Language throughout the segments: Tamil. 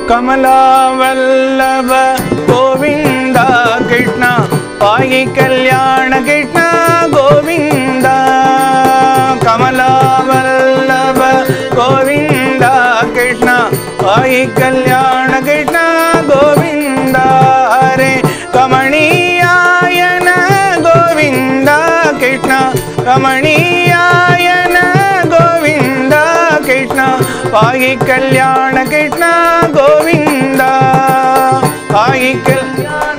ಕಮಲಾವಲ್ಲಭ ಗೋವಿಂದ ಕೃಷ್ಣ ಪಾಯಿ ಕಲ್ಯಾಣ ಕೃಷ್ಣ ಗೋವಿಂದ ಕಮಲಾವಲ್ಲಭ ಗೋವಿಂದ ಕೃಷ್ಣ ಪಾಯಿ ಕಲ್ಯಾಣ ಕೃಷ್ಣ ಗೋವಿಂದ ಹರೇ ಕಮಣೀಯಾಯನ ಗೋವಿಂದ ಕೃಷ್ಣ ಕಮಣೀಯಾಯನ ಗೋವಿಂದ ಕೃಷ್ಣ ಪಾಯಿ ಕಲ್ಯಾಣ ಕೃಷ್ಣ ಗೋವಿಂದ ಪಾಯಿ ಕಲ್ಯಾಣ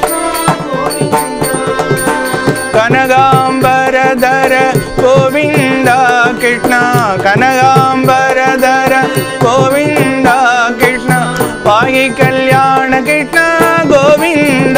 ಕನಗಾಂಬರಧರ ಗೋವಿಂದ ಕೃಷ್ಣ ಕನಗಾಂಬರಧರ ಗೋವಿಂದ ಕೃಷ್ಣ ಪಾಯಿ ಕಲ್ಯಾಣ ಕೃಷ್ಣ ಗೋವಿಂದ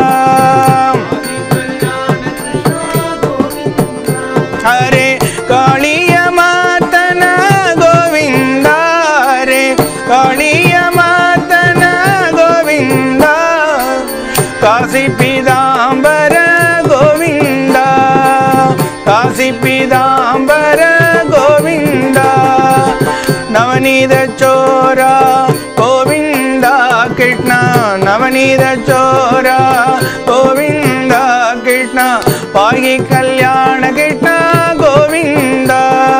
ಹರೇ ಕಾಳಿಯ ಮಾತನ ಗೋವಿಂದ ಹರೇ ಕಾಳಿಯ ಮಾತನ ಗೋವಿಂದ ಕಾಶಿ ಪೀದಾಂಬರ ಗೋವಿಂದ ಕಾಶಿ ಪೀದಾಂಬರ ಗೋವಿಂದ ನವನೀತ ಚೋರ ಗೋವಿಂದ ಕೃಷ್ಣ ನವನೀತ ಚೋರ ಗೋವಿಂದ ಕೃಷ್ಣ ಪಾಯಿ ಕಲ್ಯಾಣ ಕೃಷ್ಣ ಗೋವಿಂದ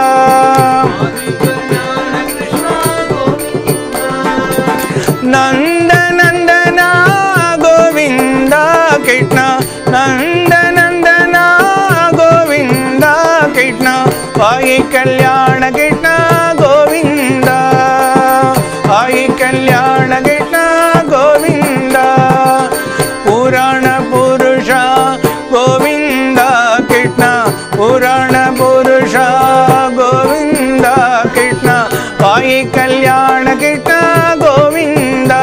ನಂದ ನಂದನ ಗೋವಿಂದ ಕೃಷ್ಣ ನಂದ ನಂದನ ಗೋವಿಂದ ಕೃಷ್ಣ ಪಾಯಿ ಕಲ್ಯಾಣ ಕೃಷ್ಣ ಗೋವಿಂದ ಪಾಯಿ ಕಲ್ಯಾಣ ಕೃಷ್ಣ ಗೋವಿಂದ ಪುರಾಣ ಪುರುಷ ಗೋವಿಂದ ಕೃಷ್ಣ ಪುರಾಣ ಪುರುಷ ಗೋವಿಂದ ಕೃಷ್ಣ ಪಾಯಿ ಕಲ್ಯಾಣ ಕೃಷ್ಣ ಗೋವಿಂದ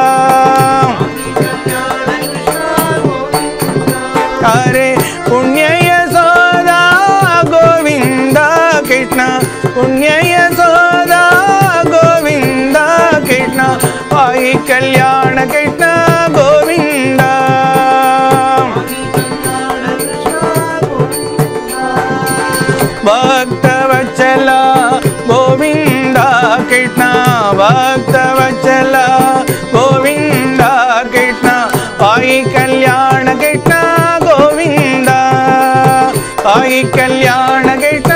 ಹರೇ ಪುಣ್ಯಯ ಸೋದ ಗೋವಿಂದ ಕೃಷ್ಣ ಪುಣ್ಯಯ ಸೋದ ಗೋವಿಂದ ಕೃಷ್ಣ ಪಾಯಿ ಕಲ್ಯಾಣ ಕೃಷ್ಣ ಗೋವಿಂದ ಭಕ್ತವಚಲ ಗೋವಿಂದ ಕೃಷ್ಣ ಭಕ್ತವಚಲ ಗೋವಿಂದ ಕೃಷ್ಣ ಪಾಯಿ ಕಲ್ಯಾಣ ಕೃಷ್ಣ ಗೋವಿಂದ ಪಾಯಿ ಕಲ್ಯಾಣ ಕೃಷ್ಣ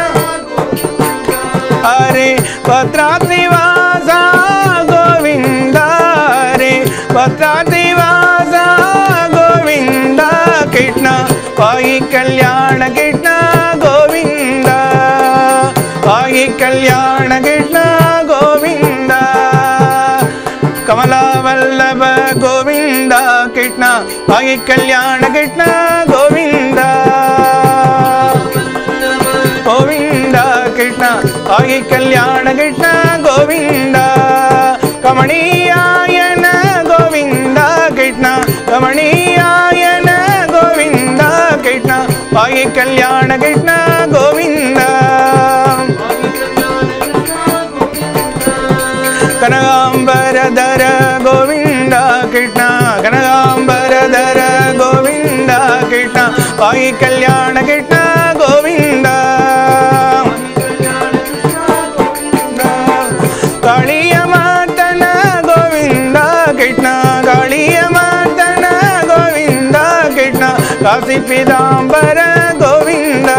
ಹರೇ ಭದ್ರಾದ್ರಿವಾಸ ಗೋವಿಂದ ಹರೇ ಭದ್ರಾದ್ರಿವಾಸ ಗೋವಿಂದ ಕೃಷ್ಣ ಪಾಯಿ ಕಲ್ಯಾಣ ಕೃಷ್ಣ ಗೋವಿಂದ ಪಾಯಿ ಕಲ್ಯಾಣ ಕೃಷ್ಣ ಗೋವಿಂದ ಕಮಲಾವಲ್ಲಭ ಗೋವಿಂದ ಕೃಷ್ಣ ಪಾಯಿ ಕಲ್ಯಾಣ ಕೃಷ್ಣ ಗೋವಿಂದ ಗೋವಿಂದ ಕೃಷ್ಣ ಪಾಯಿ ಕಲ್ಯಾಣ ಕೃಷ್ಣ ಗೋವಿಂದ ಕಮಣೀಯಾಯನ ಗೋವಿಂದ ಕೃಷ್ಣ ಕಮಣೀಯಾಯನ ಗೋವಿಂದ ಕೃಷ್ಣ ಪಾಯಿ ಕಲ್ಯಾಣ ಕೃಷ್ಣ ಗೋವಿಂದ ಕನಗಾಂಬರಧರ ಗೋವಿಂದ ಕೃಷ್ಣ ಕನಗಾಂಬರಧರ ಗೋವಿಂದ ಕೃಷ್ಣ ಪಾಯಿ ಕಲ್ಯಾಣ ಕೃಷ್ಣ ಗೋವಿಂದ ಕಾಳಿಯ ಮಾತನ ಗೋವಿಂದ ಕೃಷ್ಣ ಕಾಳಿಯ ಮಾತನ ಗೋವಿಂದ ಕೃಷ್ಣ ಕಾಶಿ ಪೀತಾಂಬರ ಗೋವಿಂದ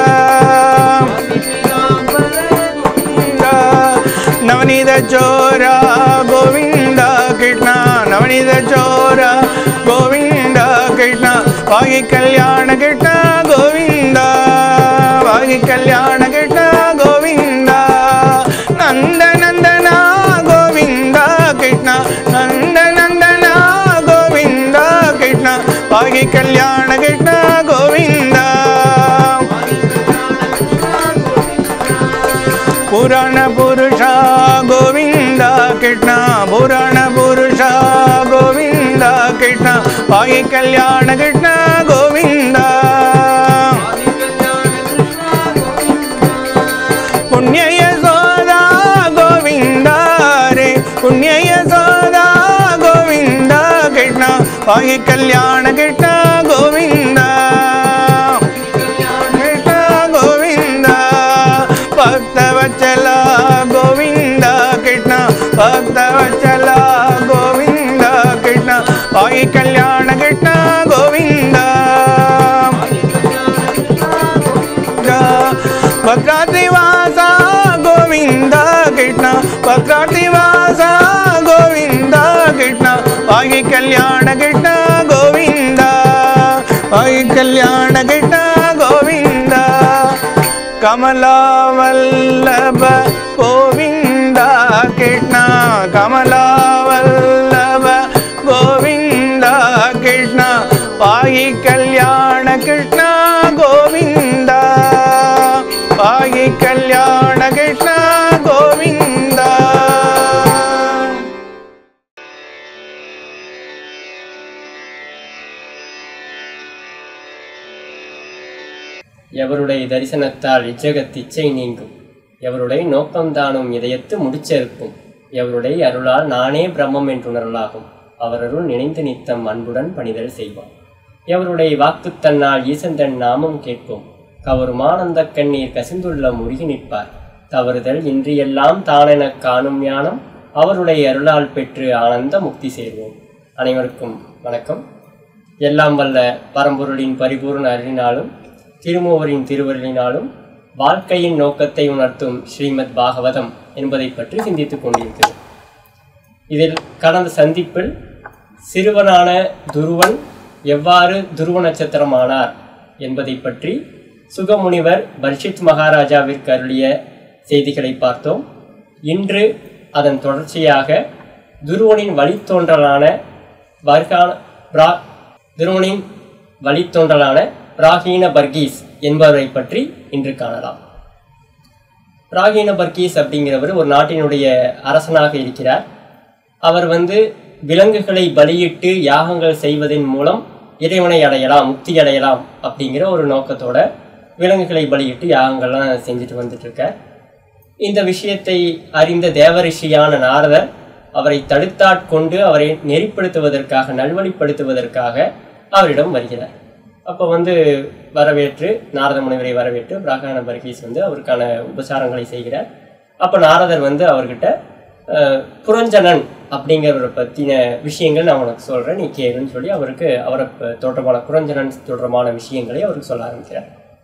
ನವನೀತ ಚೋರ ಗೋವಿಂದ ಕೃಷ್ಣ ನವನೀತ ಚೋರ ಗೋವಿಂದ ಕೃಷ್ಣ ಪಾಗಿ ಕಲ್ಯಾಣ ಕೃಷ್ಣ ಗೋವಿಂದ ಪಾಗಿ ಕಲ್ಯಾಣ ಕೃಷ್ಣ ಗೋವಿಂದ ನಂದ ನಂದನ ಗೋವಿಂದ ಕೃಷ್ಣ ನಂದ ನಂದನ ಗೋವಿಂದ ಕೃಷ್ಣ ಪಾಗಿ ಕಲ್ಯಾಣ ಕೃಷ್ಣ ಗೋವಿಂದ ಪುರಾಣ ಪುರುಷ ಗೋವಿಂದ ಕೃಷ್ಣ ಪುರಾಣ ಪುರುಷ ಗೋವಿಂದ ಕೃಷ್ಣ ಪಾಯಿ ಕಲ್ಯಾಣ ಕೃಷ್ಣ ಗೋವಿಂದ ಪುಣ್ಯಯ ಸೋದ ಗೋವಿಂದ ರೇ ಪುಣ್ಯಯ ಸೋದ ಗೋವಿಂದ ಕೃಷ್ಣ ಪಾಯಿ ಕಲ್ಯಾಣ ಕೃಷ್ಣ ಗೋವಿಂದ ಕೃಷ್ಣ ಗೋವಿಂದ ಭಕ್ತವಚಲ ಗೋವಿಂದ ಕೃಷ್ಣ ಭಕ್ತವಚಲ ಗೋವಿಂದ கிருஷ்ண கோவிந்தா பக்ராதி வாசா கோவிந்தா கிருஷ்ண பக்ராதி வாசா கோவிந்தா கிருஷ்ண வாகி கல்யாண கிருஷ்ண கோவிந்தா வாகி கல்யாண கிருஷ்ண கோவிந்தா கமலாவல்லப கோவிந்தா கிருஷ்ண கமலாவல்லப கோவிந்தா கிருஷ்ண பாகி கல்யாண கிருஷ்ண கோவிந்தா பாகி கல்யாண கிருஷ்ண கோவிந்தா எவருடைய தரிசனத்தால் இச்சகத் இச்சை நீங்கும் எவருடைய நோக்கம்தானும் இதயத்து முடிச்செருக்கும் எவருடைய அருளால் நானே பிரம்மம் என்றுணரலாகும் அவரருள் நினைந்து நித்தம் அன்புடன் பணிதல் செய்வான் எவருடைய வாக்குத்தன்னால் ஈசந்தன் நாமம் கேட்போம் கவரும் ஆனந்த கண்ணீர் கசிந்துள்ள முருகி நிற்பார் தவறுதல் இன்றியெல்லாம் தானெனக் காணும் ஞானம் அவருடைய அருளால் பெற்று ஆனந்த முக்தி சேர்வோம் அனைவருக்கும் வணக்கம் எல்லாம் வல்ல பரம்பொருளின் பரிபூர்ண அருளினாலும் திருமூவரின் திருவருளினாலும் வாழ்க்கையின் நோக்கத்தை உணர்த்தும் ஸ்ரீமத் பாகவதம் என்பதை பற்றி சிந்தித்துக் கொண்டிருக்கிறது இதில் கடந்த சந்திப்பில் சிறுவனான துருவன் எவ்வாறு துருவ நட்சத்திரமானார் என்பதை பற்றி சுகமுனிவர் பர்ஷித் மகாராஜாவிற்கு அருளிய செய்திகளை பார்த்தோம் இன்று அதன் தொடர்ச்சியாக துருவனின் வழித்தோன்றலான வர்கான பிரா துருவனின் வழித்தோன்றலான பிராகீன பர்கீஸ் என்பவரை பற்றி இன்று காணலாம் பிராகீன பர்கீஸ் அப்படிங்கிறவர் ஒரு நாட்டினுடைய அரசனாக இருக்கிறார் அவர் வந்து விலங்குகளை பலியிட்டு யாகங்கள் செய்வதன் மூலம் இறைவனை அடையலாம் முக்தி அடையலாம் அப்படிங்கிற ஒரு நோக்கத்தோட விலங்குகளை பலியிட்டு யாகங்கள்லாம் செஞ்சுட்டு வந்துட்டு இருக்கார் இந்த விஷயத்தை அறிந்த தேவரிஷியான நாரதர் அவரை தடுத்தாட்கொண்டு அவரை நெறிப்படுத்துவதற்காக நல்வழிப்படுத்துவதற்காக அவரிடம் வருகிறார் அப்போ வந்து வரவேற்று நாரத முனிவரை வரவேற்று பிராகான பர்கீஸ் வந்து அவருக்கான உபசாரங்களை செய்கிறார் அப்போ நாரதர் வந்து அவர்கிட்ட அஹ், புரஞ்சனன் அப்படிங்கிறவரை பற்றின விஷயங்கள் நான் உனக்கு சொல்கிறேன் நீ கேளுன்னு சொல்லி அவருக்கு அவரை ப- தொடர்பான புரஞ்சனன் தொடர்பான விஷயங்களை அவருக்கு சொல்ல ஆரம்பிக்கிறார்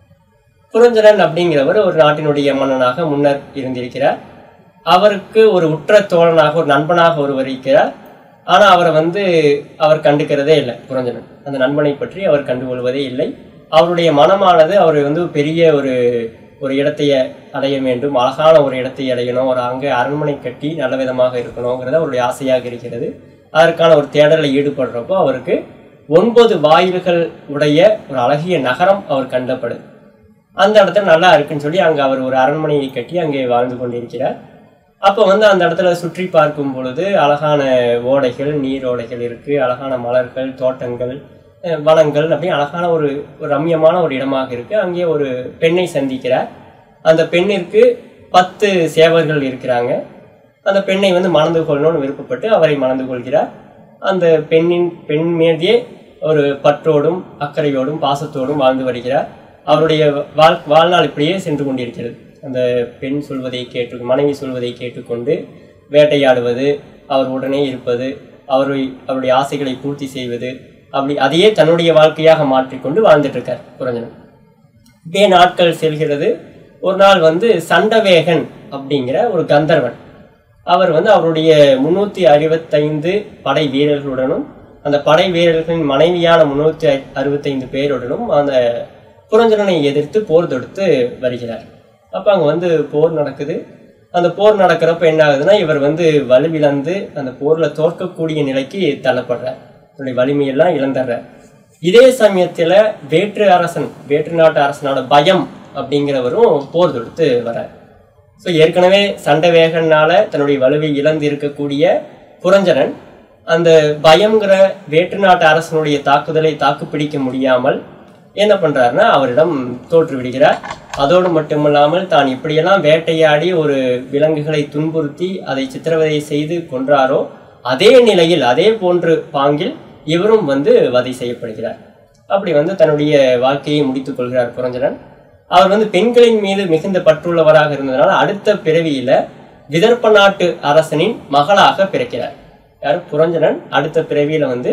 புரஞ்சனன் அப்படிங்கிறவர் ஒரு நாட்டினுடைய மன்னனாக முன்னர் இருந்திருக்கிறார் அவருக்கு ஒரு உற்ற தோழனாக ஒரு நண்பனாக ஒருவர் இருக்கிறார் ஆனால் அவரை வந்து அவர் கண்டுக்கிறதே இல்லை புரஞ்சனன் அந்த நண்பனை பற்றி அவர் கண்டுகொள்வதே இல்லை அவருடைய மனமானது அவர் வந்து பெரிய ஒரு ஒரு இடத்தை அடைய வேண்டும் அழகான ஒரு இடத்தை அடையணும் ஒரு அங்கே அரண்மனை கட்டி நல்ல விதமாக இருக்கணுங்கிறது அவருடைய ஆசையாக இருக்கிறது அதற்கான ஒரு தேடலில் ஈடுபடுறப்போ அவருக்கு ஒன்பது வாயில்கள் உடைய ஒரு அழகிய நகரம் அவர் கண்டப்படுது அந்த இடத்துல நல்லா இருக்குன்னு சொல்லி அங்கே அவர் ஒரு அரண்மனையை கட்டி அங்கே வாழ்ந்து கொண்டிருக்கிறார் அப்போ வந்து அந்த இடத்துல சுற்றி பார்க்கும் பொழுது அழகான ஓடைகள் நீரோடைகள் இருக்குது அழகான மலர்கள் தோட்டங்கள் அஹ் வனங்கள் அப்படி அழகான ஒரு ஒரு ரம்யமான ஒரு இடமாக இருக்குது அங்கே ஒரு பெண்ணை சந்திக்கிறார் அந்த பெண்ணிற்கு பத்து சேவர்கள் இருக்கிறாங்க அந்த பெண்ணை வந்து மணந்து கொள்ளணும்னு விருப்பப்பட்டு அவரை மணந்து கொள்கிறார் அந்த பெண்ணின் பெண் மீதே ஒரு பற்றோடும் அக்கறையோடும் பாசத்தோடும் வாழ்ந்து வருகிறார் அவருடைய வாழ் வாழ்நாள் இப்படியே சென்று கொண்டிருக்கிறது அந்த பெண் சொல்வதை கேட்டு மனைவி சொல்வதை கேட்டுக்கொண்டு வேட்டையாடுவது அவர் உடனே இருப்பது அவரை அவருடைய ஆசைகளை பூர்த்தி செய்வது அப்படி அதையே தன்னுடைய வாழ்க்கையாக மாற்றிக்கொண்டு வாழ்ந்துட்டு இருக்கார் புரஞ்சனன் இப்படியே நாட்கள் செல்கிறது ஒரு நாள் வந்து சண்டவேகன் அப்படிங்கிற ஒரு கந்தர்வன் அவர் வந்து அவருடைய முன்னூற்றி அறுபத்தைந்து படை வீரர்களுடனும் அந்த படை வீரர்களின் மனைவியான முன்னூற்றி அறுபத்தைந்து பேருடனும் அந்த புரஞ்சனனை எதிர்த்து போர் தொடுத்து வருகிறார் அப்போ அங்கே வந்து போர் நடக்குது அந்த போர் நடக்கிறப்ப என்ன ஆகுதுன்னா இவர் வந்து வலுவிழந்து அந்த போரில் தோற்கக்கூடிய நிலைக்கு தள்ளப்படுறார் அவருடைய வலிமையெல்லாம் இழந்துடுறார் இதே சமயத்தில் வேற்று அரசன் வேற்று நாட்டு அரசனோட பயம் அப்படிங்கிறவரும் போர் தொடுத்து வரார் ஸோ ஏற்கனவே சண்டை வேகனால தன்னுடைய வலுவை இழந்து இருக்கக்கூடிய புரஞ்சனன் அந்த பயம்ங்கிற வேற்று நாட்டு அரசனுடைய தாக்குதலை தாக்குப்பிடிக்க முடியாமல் என்ன பண்றாருன்னா அவரிடம் தோற்று விடுகிறார் அதோடு மட்டுமல்லாமல் தான் இப்படியெல்லாம் வேட்டையாடி ஒரு விலங்குகளை துன்புறுத்தி அதை சித்திரவதை செய்து கொன்றாரோ அதே நிலையில் அதே போன்று பாங்கில் இவரும் வந்து வதை செய்யப்படுகிறார் அப்படி வந்து தன்னுடைய வாழ்க்கையை முடித்துக் கொள்கிறார் புரஞ்சனன் அவர் வந்து பெண்களின் மீது மிகுந்த பற்றுள்ளவராக இருந்ததுனால அடுத்த பிறவியில விதர்ப்ப நாட்டு அரசனின் மகளாக பிறக்கிறார் யார் புரஞ்சனன் அடுத்த பிறவியில வந்து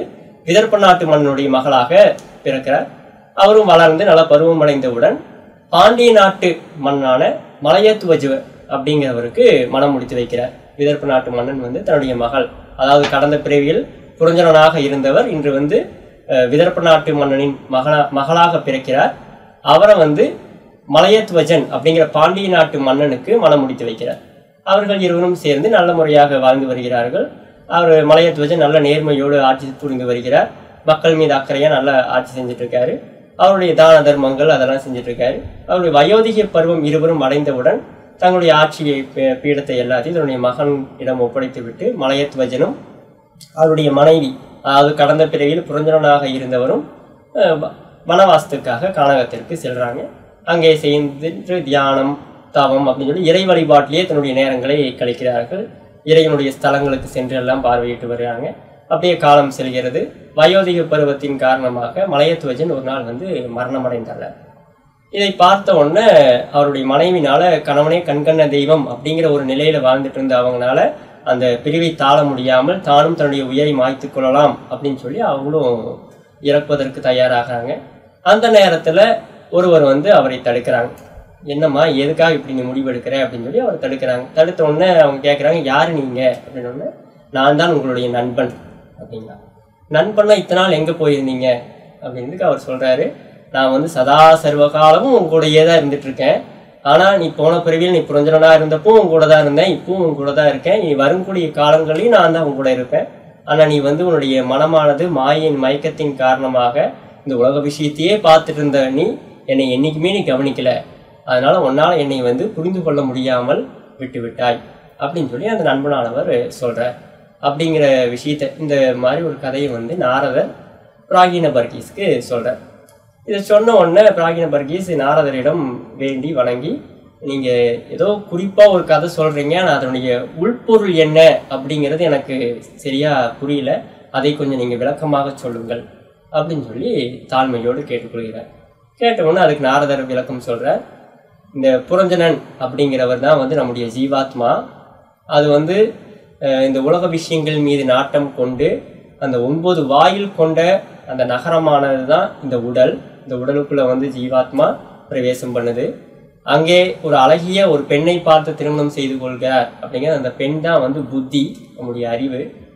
விதர்ப்ப நாட்டு மன்னனுடைய மகளாக பிறக்கிறார் அவரும் வளர்ந்து நல்ல பருவமடைந்தவுடன் பாண்டிய நாட்டு மன்னனான மலையத்துவஜுவ அப்படிங்கிறவருக்கு மனம் முடித்து வைக்கிறார் விதர்ப்ப நாட்டு மன்னன் வந்து தன்னுடைய மகள் அதாவது கடந்த பிறவியில் புரஞ்சனனாக இருந்தவர் இன்று வந்து அஹ், விதர்ப்ப நாட்டு மன்னனின் மகளா மகளாக பிறக்கிறார் அவரை வந்து மலையத்வஜன் அப்படிங்கிற பாண்டிய நாட்டு மன்னனுக்கு மனம் முடித்து வைக்கிறார் அவர்கள் இருவரும் சேர்ந்து நல்ல முறையாக வாழ்ந்து வருகிறார்கள் அவர் மலையத்வஜன் நல்ல நேர்மையோடு ஆட்சி புரிந்து வருகிறார் மக்கள் மீது அக்கறையா நல்லா ஆட்சி செஞ்சுட்டு இருக்காரு அவருடைய தான தர்மங்கள் அதெல்லாம் செஞ்சுட்டு இருக்காரு அவருடைய வயோதிக பருவம் இருவரும் அடைந்தவுடன் தங்களுடைய ஆட்சியை பீ- பீடத்தை எல்லாத்தையும் தன்னுடைய மகனிடம் ஒப்படைத்து விட்டு மலையத்வஜனும் அவருடைய மனைவி அதாவது கடந்த பிறவியில் புரஞ்சனனாக இருந்தவரும் அஹ், வ- வனவாசத்துக்காக கானகத்திற்கு செல்றாங்க அங்கே செய்து தியானம் தவம் அப்படின்னு சொல்லி இறை வழிபாட்டிலேயே தன்னுடைய நேரங்களை கழிக்கிறார்கள் இறைவனுடைய ஸ்தலங்களுக்கு சென்று எல்லாம் பார்வையிட்டு வருகிறாங்க அப்படியே காலம் செல்கிறது வயோதிக பருவத்தின் காரணமாக மலையத்துவஜன் ஒரு நாள் வந்து மரணமடைந்தார் இதை பார்த்த உடனே அவருடைய மனைவினால கணவனே கண்கண்ண தெய்வம் அப்படிங்கிற ஒரு நிலையில வாழ்ந்துட்டு இருந்த அவங்கனால அந்த பிரிவை தாழ முடியாமல் தானும் தன்னுடைய உயிரை மாய்த்து கொள்ளலாம் அப்படின்னு சொல்லி அவங்களும் இறப்பதற்கு தயாராகிறாங்க அந்த நேரத்துல ஒருவர் வந்து அவரை தடுக்கிறாங்க என்னம்மா எதுக்காக இப்படி நீ முடிவெடுக்கிற அப்படின்னு சொல்லி அவர் தடுக்கிறாங்க தடுத்த உடனே அவங்க கேட்குறாங்க யாரு நீங்க அப்படின்னு உடனே நான் தான் உங்களுடைய நண்பன் அப்படிங்களா நண்பன்னா இத்தனை நாள் எங்க போயிருந்தீங்க அப்படின்றதுக்கு அவர் சொல்றாரு நான் வந்து சதா சர்வகாலமும் உங்க கூடயே தான் இருந்துட்டு இருக்கேன் ஆனா நீ போன பிறவியில் நீ புரஞ்சனா இருந்தப்போ உன் கூட தான் இருந்தேன் இப்பவும் உன் கூட தான் இருக்கேன் நீ வரக்கூடிய காலங்களையும் நான் தான் உன் கூட இருப்பேன் ஆனா நீ வந்து உன்னுடைய மனமானது மாயின் மயக்கத்தின் காரணமாக இந்த உலக விஷயத்தையே பார்த்துட்டு இருந்த நீ என்னை என்னைக்குமே நீ கவனிக்கல அதனால உன்னால என்னை வந்து புரிந்து கொள்ள முடியாமல் விட்டு விட்டாய் அப்படின்னு சொல்லி அந்த நண்பனானவர் சொல்றார் அப்படிங்கிற விஷயத்த இந்த மாதிரி ஒரு கதையை வந்து நாரதர் பிராகின பர்கீஸ்க்கு சொல்றார் இதை சொன்ன உடனே பிராகின பர்கீஸ் நாரதரிடம் வேண்டி வணங்கி நீங்க ஏதோ குறிப்பா ஒரு கதை சொல்றீங்க நான் அதனுடைய உள்பொருள் என்ன அப்படிங்கிறது எனக்கு சரியா புரியல அதை கொஞ்சம் நீங்க விளக்கமாக சொல்லுங்கள் அப்படின்னு சொல்லி தாழ்மையோடு கேட்டுக்கொள்கிறார் கேட்ட உடனே அதுக்கு நாரதர் விளக்கம் சொல்றார் இந்த புரஞ்சனன் அப்படிங்கிறவர் தான் வந்து நம்முடைய ஜீவாத்மா அது வந்து அஹ், இந்த உலக விஷயங்கள் மீது நாட்டம் கொண்டு அந்த ஒன்பது வாயில் கொண்ட அந்த நகரமானது தான் இந்த உடல் இந்த உடலுக்குள்ள வந்து ஜீவாத்மா பிரவேசம் பண்ணுது அங்கே ஒரு அழகிய ஒரு பெண்ணை பார்த்து திருமணம் செய்து கொள்கிறார் அப்படிங்கிற அந்த பெண் தான் வந்து புத்தி நம்முடைய அறிவு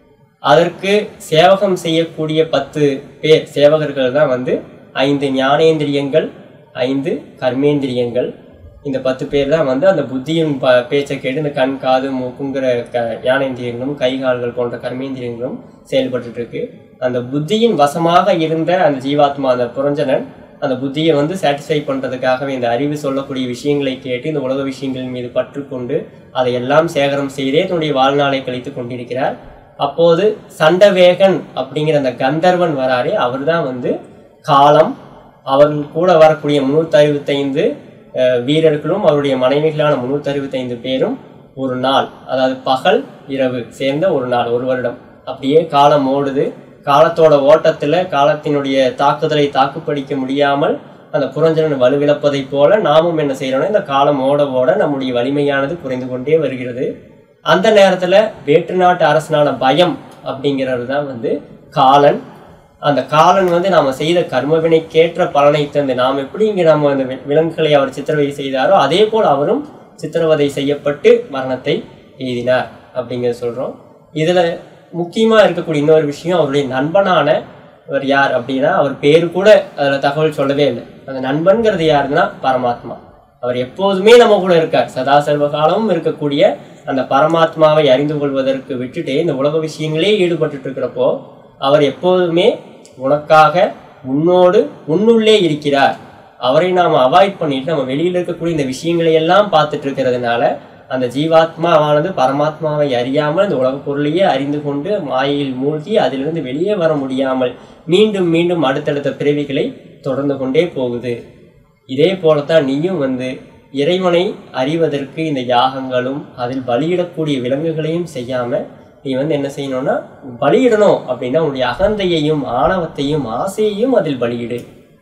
அதற்கு சேவகம் செய்யக்கூடிய பத்து பேர் சேவகர்கள் தான் வந்து ஐந்து ஞானேந்திரியங்கள் ஐந்து கர்மேந்திரியங்கள் இந்த பத்து பேர் தான் வந்து அந்த புத்தியின் ப பேச்சை கேட்டு இந்த கண் காது மூக்குங்கிற க ஞானேந்திரியங்களும் கை கால்கள் போன்ற கர்மேந்திரியங்களும் செயல்பட்டுட்டு இருக்கு அந்த புத்தியின் வசமாக இருந்த அந்த ஜீவாத்மா அந்த புரஞ்சனன் அந்த புத்தியை வந்து சாட்டிஸ்ஃபை பண்றதுக்காகவே இந்த அறிவு சொல்லக்கூடிய விஷயங்களை கேட்டு இந்த உலக விஷயங்கள் மீது பற்று கொண்டு அதையெல்லாம் சேகரம் செய்தே தன்னுடைய வாழ்நாளை கழித்து கொண்டிருக்கிறார் அப்போது சண்டவேகன் அப்படிங்கிற அந்த கந்தர்வன் வராரே அவர்தான் வந்து காலம் அவர்கள் கூட வரக்கூடிய முன்னூற்றி அறுபத்தைந்து வீரர்களும் அவருடைய மனைவிகளான முன்னூற்றி அறுபத்தைந்து பேரும் ஒரு நாள் அதாவது பகல் இரவு சேர்ந்த ஒரு நாள் ஒரு வருடம் அப்படியே காலம் ஓடுது காலத்தோட ஓட்டத்துல காலத்தினுடைய தாக்குதலை தாக்குப்பிடிக்க முடியாமல் அந்த புரஞ்சனன் வலுவிழப்பதைப் போல நாமும் என்ன செய்யறோம்னா இந்த காலம் ஓட ஓட நம்முடைய வலிமையானது குறைந்து கொண்டே வருகிறது அந்த நேரத்துல வேற்று நாட்டு அரசனான பயம் அப்படிங்கிறது தான் வந்து காலன் அந்த காலன் வந்து நாம செய்த கர்மவினைக்கேற்ற பலனை தந்து நாம் எப்படி இங்க நம்ம அந்த வி- விலங்குகளை அவர் சித்திரவதை செய்தாரோ அதே போல் அவரும் சித்திரவதை செய்யப்பட்டு மரணத்தை எய்தினார் அப்படிங்கிறத சொல்றோம் இதுல முக்கியமா இருக்கக்கூடிய இன்னொரு விஷயம் அவருடைய நண்பனான அவர் யார் அப்படின்னா அவர் பேரு கூட அதுல தகவல் சொல்லவே இல்லை அந்த நண்பன்கிறது யாருன்னா பரமாத்மா அவர் எப்போதுமே நம்ம கூட இருக்கார் சதா சர்வ காலமும் இருக்கக்கூடிய அந்த பரமாத்மாவை அறிந்து கொள்வதற்கு விட்டுட்டு இந்த உலக விஷயங்களே ஈடுபட்டுட்டு இருக்கிறப்போ அவர் எப்போதுமே உனக்காக உன்னோடு உன்னுள்ளே இருக்கிறார் அவரை நாம் அவாய்ட் பண்ணிட்டு நம்ம வெளியில இருக்கக்கூடிய இந்த விஷயங்களை எல்லாம் பார்த்துட்டு இருக்கிறதுனால அந்த ஜீவாத்மாவானது பரமாத்மாவை அறியாமல் இந்த உலக பொருளையே அறிந்து கொண்டு மாயையில் மூழ்கி அதிலிருந்து வெளியே வர முடியாமல் மீண்டும் மீண்டும் அடுத்தடுத்த பிறவிகளை தொடர்ந்து கொண்டே போகுது இதே போலத்தான் நீயும் வந்து இறைவனை அறிவதற்கு இந்த யாகங்களும் அதில் பலியிடக்கூடிய விலங்குகளையும் செய்யாம நீ வந்து என்ன செய்யணும்னா பலியிடணும் அப்படின்னா உன்னுடைய அகந்தையையும் ஆணவத்தையும் ஆசையையும் அதில் பலியிடு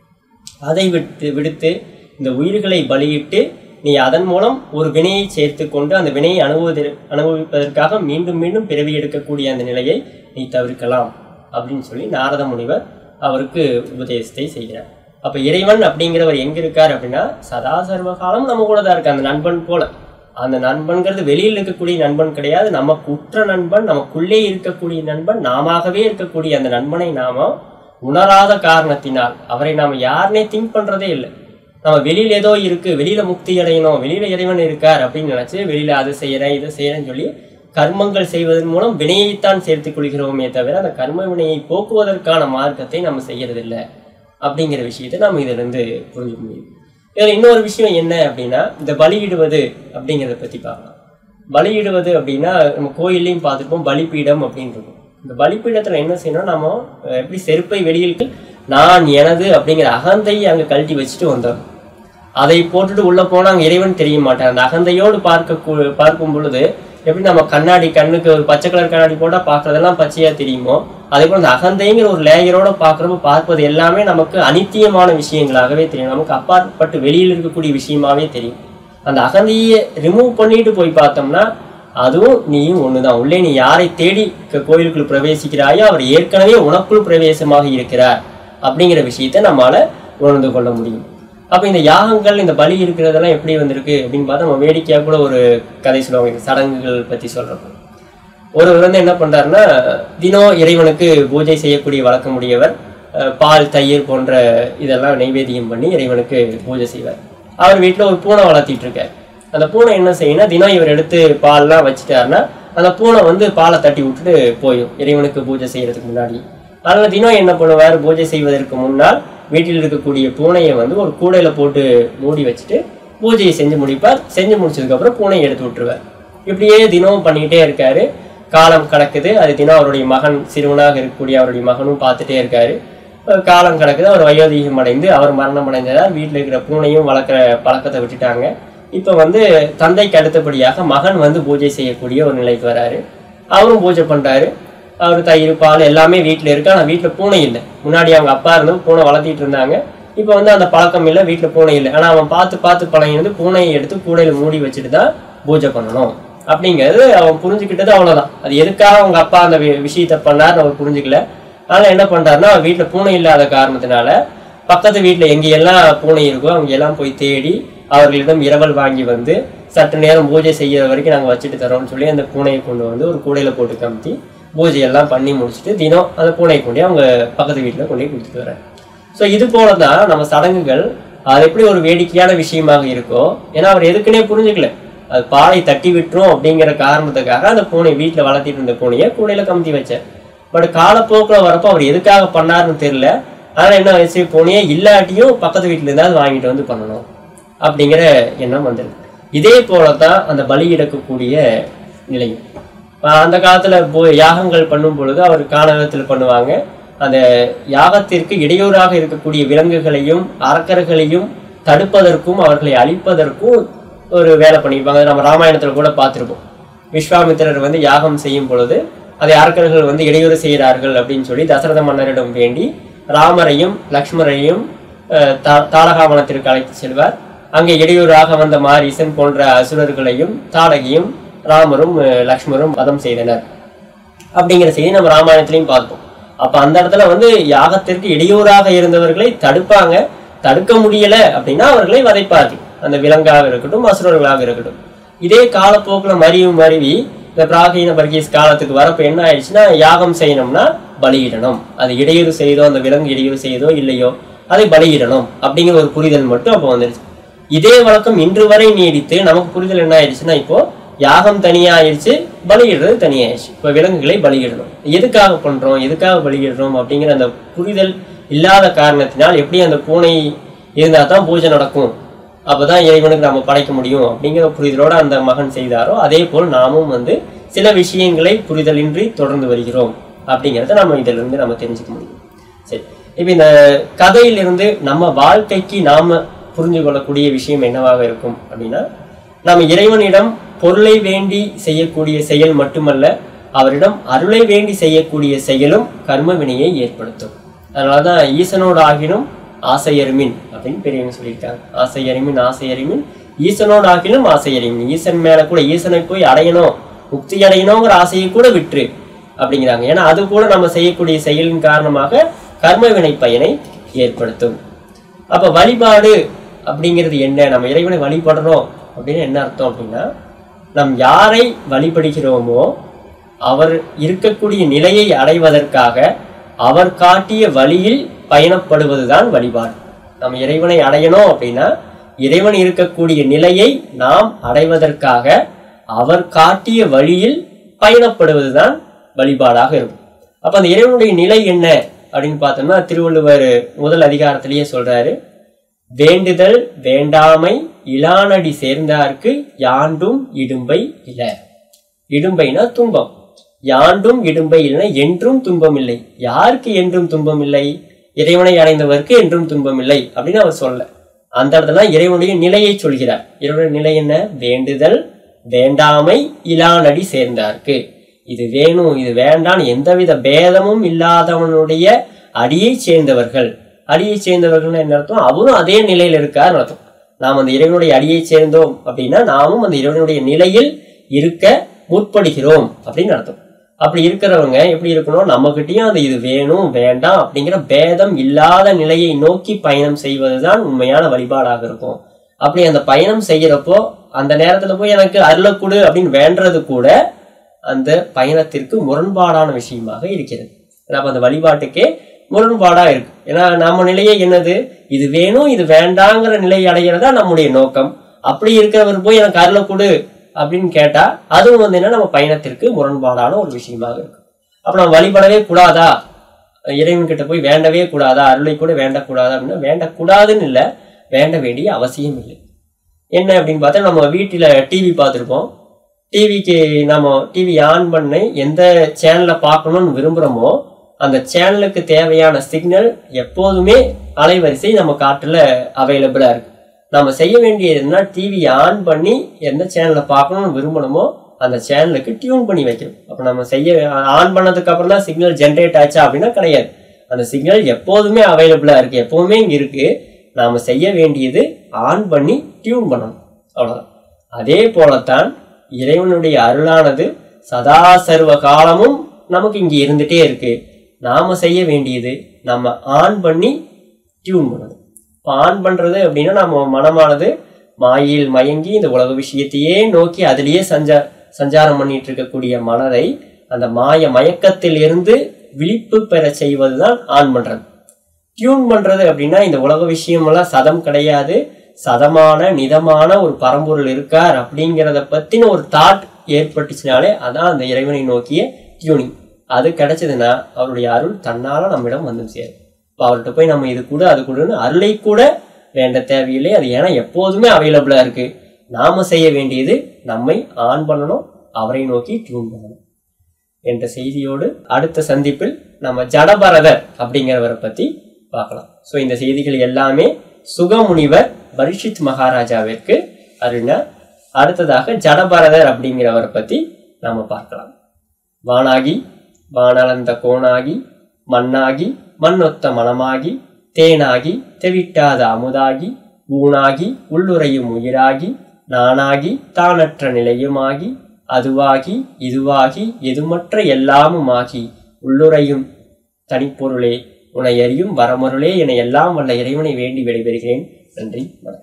அதை விட்டு விடுத்து இந்த உயிர்களை பலியிட்டு நீ அதன் மூலம் ஒரு வினையை சேர்த்து கொண்டு அந்த வினையை அனுபவதி அனுபவிப்பதற்காக மீண்டும் மீண்டும் பிறவி எடுக்கக்கூடிய அந்த நிலையை நீ தவிர்க்கலாம் அப்படின்னு சொல்லி நாரத முனிவர் அவருக்கு உபதேசத்தை செய்கிறார் அப்ப இறைவன் அப்படிங்கிறவர் எங்க இருக்கார் அப்படின்னா சதா சர்வ காலம் நம்ம கூட தான் இருக்கு அந்த நண்பன் போல அந்த நண்பன்கிறது வெளியில் இருக்கக்கூடிய நண்பன் கிடையாது நமக்கு உற்ற நண்பன் நமக்குள்ளே இருக்கக்கூடிய நண்பன் நாமாகவே இருக்கக்கூடிய அந்த நண்பனை நாம உணராத காரணத்தினால் அவரை நாம யாருனே திங்க் பண்றதே இல்லை நம்ம வெளியில ஏதோ இருக்கு வெளியில முக்தி அடையணும் வெளியில இறைவன் இருக்கார் அப்படின்னு நினைச்சு வெளியில அதை செய்யறேன் இதை செய்யறேன்னு சொல்லி கர்மங்கள் செய்வதன் மூலம் வினையைத்தான் சேர்த்துக் கொள்கிறோமே தவிர அந்த கர்ம வினையை போக்குவதற்கான மார்க்கத்தை நம்ம செய்யறதில்லை அப்படிங்கிற விஷயத்தை நம்ம இதுல இருந்து புரிஞ்சுக்க முடியும் இதுல இன்னொரு விஷயம் என்ன அப்படின்னா இந்த பலியிடுவது அப்படிங்கிறத பத்தி பார்க்கலாம் பலியிடுவது அப்படின்னா நம்ம கோயில்லையும் பார்த்துருப்போம் பலிப்பீடம் அப்படின்னு இருக்கும் இந்த பலிப்பீடத்துல என்ன செய்யணும் நம்ம அஹ், எப்படி செருப்பை வெளியில் நான் எனது அப்படிங்கிற அகந்தையை அங்க கழட்டி வச்சுட்டு வந்தோம் அதை போட்டுட்டு உள்ள போனா அங்க இறைவன் தெரிய மாட்டான் அந்த அகந்தையோடு பார்க்க கூ- பார்க்கும் பொழுது எப்படி நம்ம கண்ணாடி கண்ணுக்கு ஒரு பச்சை கலர் கண்ணாடி போட்டா பார்க்கறதெல்லாம் பச்சையா தெரியுமோ அதே போல அந்த அகந்தைங்கிற ஒரு லேயரோட பார்க்கறப்ப பார்ப்பது எல்லாமே நமக்கு அனித்தியமான விஷயங்களாகவே தெரியும் நமக்கு அப்பாற்பட்டு வெளியில் இருக்கக்கூடிய விஷயமாவே தெரியும் அந்த அகந்தையை ரிமூவ் பண்ணிட்டு போய் பார்த்தோம்னா அதுவும் நீயும் ஒண்ணுதான் உள்ளே நீ யாரை தேடி க- கோயிலுக்குள் பிரவேசிக்கிறாயோ அவர் ஏற்கனவே உனக்குள் பிரவேசமாக இருக்கிறார் அப்படிங்கிற விஷயத்தை நம்மால உணர்ந்து கொள்ள முடியும் அப்ப இந்த யாகங்கள் இந்த பலி இருக்கிறதெல்லாம் எப்படி வந்திருக்கு அப்படின்னு பார்த்தா நம்ம வேடிக்கையா கூட ஒரு கதை சொல்லுவாங்க இந்த சடங்குகள் பத்தி சொல்றப்போ ஒருவர் வந்து என்ன பண்றாருன்னா தினம் இறைவனுக்கு பூஜை செய்யக்கூடிய வழக்கமுடையவர் அஹ், பால் தயிர் போன்ற இதெல்லாம் நைவேத்தியம் பண்ணி இறைவனுக்கு பூஜை செய்வார் அவர் வீட்டில் ஒரு பூனை வளர்த்திட்டு இருக்கார் அந்த பூனை என்ன செய்யணும் தினம் இவர் எடுத்து பால்லாம் வச்சுட்டாருன்னா அந்த பூனை வந்து பாலை தட்டி விட்டுட்டு போயும் இறைவனுக்கு பூஜை செய்யறதுக்கு முன்னாடி அதனால தினம் என்ன பண்ணுவார் பூஜை செய்வதற்கு முன்னால் வீட்டில் இருக்கக்கூடிய பூனையை வந்து ஒரு கூடையில போட்டு மூடி வச்சுட்டு பூஜையை செஞ்சு முடிப்பார் செஞ்சு முடிச்சதுக்கு அப்புறம் பூனையை எடுத்து விட்டுருவார் இப்படியே தினமும் பண்ணிக்கிட்டே இருக்காரு காலம் கடக்குது அது தினம் அவருடைய மகன் சிறுவனாக இருக்கக்கூடிய அவருடைய மகனும் பார்த்துட்டே இருக்காரு அஹ் காலம் கடக்குது அவர் வயோதிகம் அடைந்து அவர் மரணம் அடைஞ்சதால் வீட்டில் இருக்கிற பூனையும் வளர்க்குற பழக்கத்தை விட்டுட்டாங்க இப்போ வந்து தந்தைக்கு அடுத்தபடியாக மகன் வந்து பூஜை செய்யக்கூடிய ஒரு நிலைக்கு வராரு அவரும் பூஜை பண்றாரு அவர் தயிர் பால் எல்லாமே வீட்டில் இருக்கு ஆனால் வீட்டில் பூனை இல்லை முன்னாடி அவங்க அப்பா இருந்தும் பூனை வளர்த்திட்டு இருந்தாங்க இப்போ வந்து அந்த பழக்கம் இல்லை வீட்டில் பூனை இல்லை ஆனால் அவன் பார்த்து பார்த்து பழகினது பூனையை எடுத்து கூடையில் மூடி வச்சுட்டு தான் பூஜை பண்ணணும் அப்படிங்கிறது அவன் புரிஞ்சுக்கிட்டது அவ்வளவுதான் அது எதுக்காக அவங்க அப்பா அந்த வி- விஷயத்தை பண்ணார்னு அவர் புரிஞ்சுக்கல அதனால என்ன பண்றாருன்னா அவர் வீட்டில் பூனை இல்லாத காரணத்தினால பக்கத்து வீட்டில் எங்கெல்லாம் பூனை இருக்கோ அவங்க எல்லாம் போய் தேடி அவர்களிடம் இரவல் வாங்கி வந்து சற்று நேரம் பூஜை செய்யற வரைக்கும் நாங்கள் வச்சுட்டு தரோம்னு சொல்லி அந்த பூனையை கொண்டு வந்து ஒரு கூடையில போட்டு கமுத்தி பூஜையெல்லாம் பண்ணி முடிச்சுட்டு தினம் அந்த பூனையை கொண்டு போய் அவங்க பக்கத்து வீட்டில் கொண்டு போய் கொடுத்துட்டு வர்றாரு ஸோ இது போல தான் நம்ம சடங்குகள் அது எப்படி ஒரு வேடிக்கையான விஷயமாக இருக்கோ ஏன்னா அவர் எதுக்குன்னே புரிஞ்சுக்கல அது பாலை தட்டி விட்டுரும் அப்படிங்கிற காரணத்துக்காக அந்த பூனை வீட்டில் வளர்த்திட்டு இருந்த பூனையை கூடையில கமுத்தி வச்சார் பட் காலப்போக்கில் வரப்போ அவர் எதுக்காக பண்ணாருன்னு தெரியல அதனால என்ன ஆச்சு பூனையே இல்லாட்டியும் பக்கத்து வீட்டில் இருந்தாலும் வாங்கிட்டு வந்து பண்ணணும் அப்படிங்கிற எண்ணம் வந்துருக்கு இதே போல தான் அந்த பலி எடுக்கக்கூடிய நிலையும் ஆஹ் அந்த காலத்துல போ- யாகங்கள் பண்ணும் பொழுது அவர் கானகத்தில் பண்ணுவாங்க அந்த யாகத்திற்கு இடையூறாக இருக்கக்கூடிய விலங்குகளையும் அரக்கர்களையும் தடுப்பதற்கும் அவர்களை அழிப்பதற்கும் ஒரு வேலை பண்ணியிருப்பாங்க அது நம்ம ராமாயணத்துல கூட பார்த்திருப்போம் விஸ்வாமித்திரர் வந்து யாகம் செய்யும் பொழுது அதை அரக்கர்கள் வந்து இடையூறு செய்கிறார்கள் அப்படின்னு சொல்லி தசரத மன்னரிடம் வேண்டி ராமரையும் லக்ஷ்மரையும் அஹ், தா- தாரகாவனத்திற்கு அழைத்து செல்வார் அங்கே இடையூறாக வந்த மாரீசன் போன்ற அசுரர்களையும் தாடகையும் ராமரும் அஹ், லக்ஷ்மரும் வதம் செய்தனர் அப்படிங்கிற செய்தி நம்ம ராமாயணத்திலையும் பார்த்தோம் அப்ப அந்த இடத்துல வந்து யாகத்திற்கு இடையூறாக இருந்தவர்களை தடுப்பாங்க தடுக்க முடியல அப்படின்னா அவர்களை வதைப்பார்கள் அந்த விலங்காக இருக்கட்டும் அசுரர்களாக இருக்கட்டும் இதே காலப்போக்குல மறியும் மருவி இந்த பிராகீன பர்கீஸ் காலத்துக்கு வரப்ப என்ன ஆயிடுச்சுன்னா யாகம் செய்யணும்னா பலியிடணும் அது இடையூறு செய்தோ அந்த விலங்கு இடையூறு செய்தோ இல்லையோ அதை பலியிடணும் அப்படிங்கிற ஒரு புரிதல் மட்டும் அப்போ வந்துருச்சு இதே வழக்கம் இன்று வரை நீடித்து நமக்கு புரிதல் என்ன ஆயிடுச்சுன்னா இப்போ யாகம் தனியாயிருச்சு பலியிடுறது தனியாயிருச்சு இப்போ விலங்குகளை பலியிடணும் எதுக்காக பண்றோம் எதுக்காக பலியிடுறோம் அப்படிங்கிற அந்த புரிதல் இல்லாத காரணத்தினால் எப்படி அந்த பூனை இருந்தா தான் பூஜை நடக்கும் அப்பதான் இறைவனுக்கு நம்ம படைக்க முடியும் அப்படிங்கிற புரிதலோட அந்த மகன் செய்தாரோ அதே போல் நாமும் வந்து சில விஷயங்களை புரிதலின்றி தொடர்ந்து வருகிறோம் அப்படிங்கிறத நம்ம இதுல இருந்து நம்ம தெரிஞ்சுக்க முடியும் சரி இப்போ இந்த கதையிலிருந்து நம்ம வாழ்க்கைக்கு நாம புரிஞ்சு கொள்ளக்கூடிய விஷயம் என்னவாக இருக்கும் அப்படின்னா நம்ம இறைவனிடம் பொருளை வேண்டி செய்யக்கூடிய செயல் மட்டுமல்ல அவரிடம் அருளை வேண்டி செய்யக்கூடிய செயலும் கர்ம வினையை ஏற்படுத்தும் அதனாலதான் ஈசனோடு ஆகினும் ஆசையருமின் அப்படின்னு பெரியவங்க சொல்லியிருக்காங்க ஆசையருமின் ஆசையருமின் ஈசனோடு ஆகினும் ஆசையருமின் ஈசன் மேல கூட ஈசனை போய் அடையணும் முக்தி அடையணுங்கிற ஆசையை கூட விட்டுரு அப்படிங்கிறாங்க ஏன்னா அது கூட நம்ம செய்யக்கூடிய செயலின் காரணமாக கர்ம வினை பயனை ஏற்படுத்தும் அப்ப வழிபாடு அப்படிங்கிறது என்ன நம்ம இறைவனை வழிபடுறோம் அப்படின்னு என்ன அர்த்தம் அப்படின்னா நம் யாரை வழிபடுகிறோமோ அவர் இருக்கக்கூடிய நிலையை அடைவதற்காக அவர் காட்டிய வழியில் பயணப்படுவதுதான் வழிபாடு நம்ம இறைவனை அடையணும் அப்படின்னா இறைவன் இருக்கக்கூடிய நிலையை நாம் அடைவதற்காக அவர் காட்டிய வழியில் பயணப்படுவதுதான் வழிபாடாக இருக்கும் அப்ப அந்த இறைவனுடைய நிலை என்ன அப்படின்னு பார்த்தோம்னா திருவள்ளுவர் முதல் அதிகாரத்திலேயே சொல்றாரு வேண்டுதல் வேண்டாமை இளானடி சேர்ந்தார்க்கு யாண்டும் இடும்பை இல இடும்பைனா துன்பம் யாண்டும் இடும்பை இல்லைன்னா என்றும் துன்பம் இல்லை யாருக்கு என்றும் துன்பம் இல்லை இறைவனை அடைந்தவருக்கு என்றும் துன்பம் இல்லை அப்படின்னு அவர் சொல்ல அந்த இடத்துல தான் இறைவனுடைய நிலையை சொல்கிறார் இறைவனுடைய நிலை என்ன வேண்டுதல் வேண்டாமை இலானடி சேர்ந்தார்க்கு இது வேணும் இது வேண்டாம் எந்தவித பேதமும் இல்லாதவனுடைய அடியை சேர்ந்தவர்கள் அடியை சேர்ந்தவர்கள் என்ன அர்த்தம் அவரும் அதே நிலையில் இருக்கார் அர்த்தம் நாம் அந்த இறைவனுடைய அடியை சேர்ந்தோம் அப்படின்னா நாமும் அந்த இறைவனுடைய நிலையில் இருக்க முற்படுகிறோம் அப்படின்னு அர்த்தம் அப்படி இருக்கிறவங்க எப்படி இருக்கணும் நம்மகிட்டயும் அந்த இது வேணும் வேண்டாம் அப்படிங்கிற பேதம் இல்லாத நிலையை நோக்கி பயணம் செய்வதுதான் உண்மையான வழிபாடாக இருக்கும் அப்படி அந்த பயணம் செய்யறப்போ அந்த நேரத்துல போய் எனக்கு அருளை கொடு அப்படின்னு வேண்டது கூட அந்த பயணத்திற்கு முரண்பாடான விஷயமாக இருக்கிறது ஏன்னா அப்ப அந்த வழிபாட்டுக்கே முரண்பாடா இருக்கு ஏன்னா நம்ம நிலையே என்னது இது வேணும் இது வேண்டாங்கிற நிலை அடைகிறதா நம்முடைய நோக்கம் அப்படி இருக்கிறவர் போய் எனக்கு அருளை கொடு அப்படின்னு கேட்டா அதுவும் வந்து என்ன நம்ம பயணத்திற்கு முரண்பாடான ஒரு விஷயமாக இருக்கு அப்ப நம்ம வழிபடவே கூடாதா இறைவன் கிட்ட போய் வேண்டவே கூடாதா அருளை கூட வேண்டக்கூடாதா அப்படின்னா வேண்டக்கூடாதுன்னு இல்லை வேண்ட வேண்டிய அவசியம் இல்லை என்ன அப்படின்னு பார்த்தா நம்ம வீட்டில் டிவி பார்த்துருப்போம் டிவிக்கு நம்ம டிவி ஆன் பண்ணி எந்த சேனலை பார்க்கணும்னு விரும்புகிறோமோ அந்த சேனலுக்கு தேவையான சிக்னல் எப்போதுமே அலைவரிசை நம்ம காட்டில் அவைலபிளாக இருக்கு நம்ம செய்ய வேண்டியது என்ன டிவி ஆன் பண்ணி எந்த சேனலை பார்க்கணும்னு விரும்பணுமோ அந்த சேனலுக்கு டியூன் பண்ணி வைக்கணும் அப்போ நம்ம செய்ய ஆன் பண்ணதுக்கு அப்புறம் தான் சிக்னல் ஜென்ரேட் ஆச்சா அப்படின்னா கிடையாது அந்த சிக்னல் எப்போதுமே அவைலபிளாக இருக்கு எப்போதுமே இங்கே இருக்கு நாம செய்ய வேண்டியது ஆன் பண்ணி டியூன் பண்ணணும் அவ்வளோதான் அதே போலத்தான் இறைவனுடைய அருளானது சதா சர்வ காலமும் நமக்கு இங்கே இருந்துட்டே இருக்கு நாம செய்ய வேண்டியது நம்ம ஆன் பண்ணி டியூன் பண்ணணும் இப்போ ஆன் பண்றது அப்படின்னா நம்ம மனமானது மாயில் மயங்கி இந்த உலக விஷயத்தையே நோக்கி அதிலேயே சஞ்சா சஞ்சாரம் பண்ணிட்டு இருக்கக்கூடிய மனதை அந்த மாய மயக்கத்தில் இருந்து விழிப்பு பெற செய்வதுதான் ஆன் பண்றது டியூன் பண்றது அப்படின்னா இந்த உலக விஷயமெல்லாம் சதம் கிடையாது சதமான நிதமான ஒரு பரம்பொருள் இருக்கார் அப்படிங்கிறத பத்தின ஒரு தாட் ஏற்பட்டுச்சுனாலே அதான் அந்த இறைவனை நோக்கிய டியூனிங் அது கிடைச்சதுன்னா அவருடைய அருள் தன்னால நம்மிடம் வந்து சேரும் இப்போ அவர்கிட்ட போய் நம்ம இது கூட அது கூடன்னு அருளை கூட வேண்ட தேவையில்லை அது ஏன்னா எப்போதுமே அவைலபிளா இருக்கு நாம செய்ய வேண்டியது நம்மை ஆன் பண்ணணும் அவரை நோக்கி டியூன் பண்ணணும் என்ற செய்தியோடு அடுத்த சந்திப்பில் நம்ம ஜடபரதர் அப்படிங்கிறவரை பத்தி பார்க்கலாம் ஸோ இந்த செய்திகள் எல்லாமே சுகமுனிவர் பரிஷித் மகாராஜாவிற்கு அருளினார் அடுத்ததாக ஜடபரதர் அப்படிங்கிறவரை பத்தி நாம பார்க்கலாம் வானாகி வானளந்த கோணாகி மண்ணாகி மண்ணொத்த மனமாகி தேனாகி தெவிட்டாத அமுதாகி ஊனாகி உள்ளுரையும் உயிராகி நானாகி தானற்ற நிலையுமாகி அதுவாகி இதுவாகி எதுமற்ற எல்லாமுமாகி உள்ளுரையும் தனிப்பொருளே உனை அறியும் வரமொருளே என எல்லாம் வல்ல இறைவனை வேண்டி விடைபெறுகிறேன் நன்றி வணக்கம்